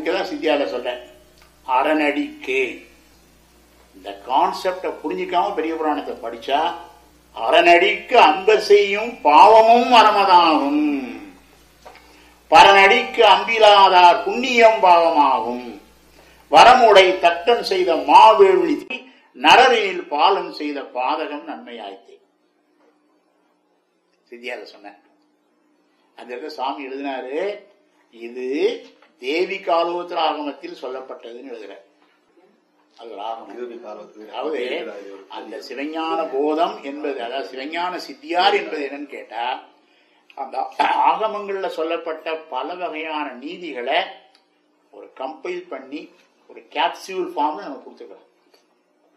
இதுக்கெல்லாம் சித்தியால சொல்றேன் அரணடிக்கு இந்த கான்செப்டை புரிஞ்சிக்காம பெரிய புராணத்தை படிச்சா அரணடிக்கு அன்பர் செய்யும் பாவமும் அறமதாகும் பரநடிக்கு அம்பிலாதார் புண்ணியம் பாவமாகும் வரமுடை தட்டன் செய்த மாவேள்வி நரரினில் பாலன் செய்த பாதகம் நன்மையாய்த்தே சித்தியால சொன்னேன் அந்த இடத்துல சாமி எழுதினாரு இது தேவி காலோத்திர ஆகமத்தில் சொல்லப்பட்டதுன்னு எழுதுற அது ஒரு ஆகமம் இறுதி காலத்தில் அதாவது அந்த சிவஞான போதம் என்பது அதாவது சிவஞான சித்தியார் என்பது என்னன்னு கேட்டா அந்த ஆகமங்கள்ல சொல்லப்பட்ட பல வகையான நீதிகளை ஒரு கம்பைல் பண்ணி ஒரு கேப்சியூல் ஃபார்ம்ல நம்ம கொடுத்துக்கிறோம்